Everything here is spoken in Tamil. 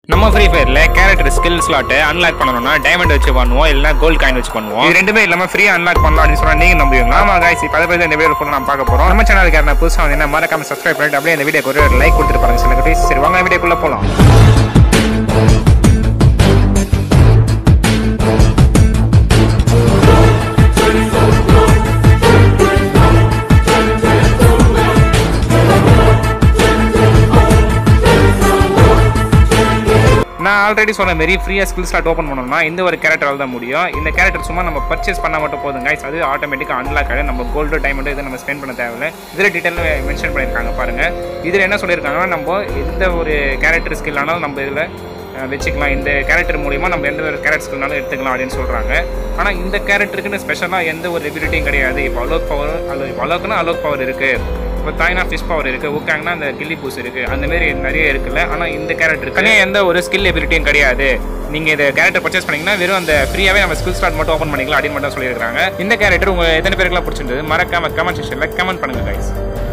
நம்ம ஃப்ரீ ஃபயர்ல கேரக்டர் ஸ்கில் ஸ்லாட் அன்லாக் பண்ணணும்னா டைமண்ட் வச்சு பண்ணுவோம் இல்லைனா கோல்ட் காயின் வச்சு பண்ணுவோம் இது ரெண்டுமே இல்லாம ஃப்ரீ அன்லாக் பண்ணலாம் அப்படின்னு சொன்னா நீங்க நம்புவீங்களா ஆமா guys இப்போ அதை பத்தி இந்த வீடியோ ஃபுல்லா நான் பார்க்க போறோம் நம்ம சேனலுக்கு யாரா புதுசா வந்து என்ன மறக்காம சப்ஸ்கிரைப் பண்ணிட்டு அப்படியே இந்த வீடியோக்கு ஒரு லைக் கொடுத்துட்டு பாருங்க சில குட்டீஸ் சரி வாங்க வீடியோக்குள்ள போலாம் நான் ஆல்ரெடி சொன்ன மாரி ஃப்ரீயாக ஸ்கில் ஸ்லாட் ஓப்பன் பண்ணணும்னா இந்த ஒரு கேரக்டரால் தான் முடியும் இந்த கேரக்டர் சும்மா நம்ம பர்ச்சேஸ் பண்ணால் மட்டும் போதும் guys அது ஆட்டோமேட்டிக்காக அன்லாக் ஆகிடும் நம்ம கோல்டு டைமண்ட் இதை நம்ம ஸ்பெண்ட் பண்ண தேவையில்லை இதில் டீட்டெயிலில் மென்ஷன் பண்ணியிருக்காங்க பாருங்கள் இதில் என்ன சொல்லியிருக்காங்கன்னா நம்ம எந்த ஒரு கேரக்டர் ஸ்கில் ஆனாலும் நம்ம இதில் வச்சுக்கலாம் இந்த கேரக்டர் மூலிமா நம்ம எந்த ஒரு கேரக்டர் ஸ்கில்னாலும் எடுத்துக்கலாம் அப்படின்னு சொல்கிறாங்க ஆனால் இந்த கேரக்டருக்குன்னு ஸ்பெஷலாக எந்த ஒரு எபிலிட்டியும் கிடையாது இப்போ அலோக் பவர் அது அலோக்குன்னா அலோக் பவர் இருக்குது இப்போ தாய்னா ஃபிஷ் பவர் இருக்குது உக்காங்கன்னா அந்த கில்லி பூஸ் இருக்குது அந்த மாதிரி நிறைய இருக்குல்ல ஆனால் இந்த கேரக்டர் தனியாக எந்த ஒரு ஸ்கில் எபிலிட்டியும் கிடையாது நீங்கள் இந்த கேரக்டர் பர்ச்சேஸ் பண்ணீங்கன்னா வெறும் அந்த ஃப்ரீயாகவே நம்ம ஸ்கில் ஸ்டார்ட் மட்டும் ஓப்பன் பண்ணிக்கலாம் அப்படின்னு மட்டும் சொல்லியிருக்காங்க இந்த கேரக்டர் உங்கள் எத்தனை பேருக்குலாம் பிடிச்சிருந்தது மறக்காம கமெண்ட் செக்ஷனில் கமெண்ட் பண்ணுங்க கைஸ்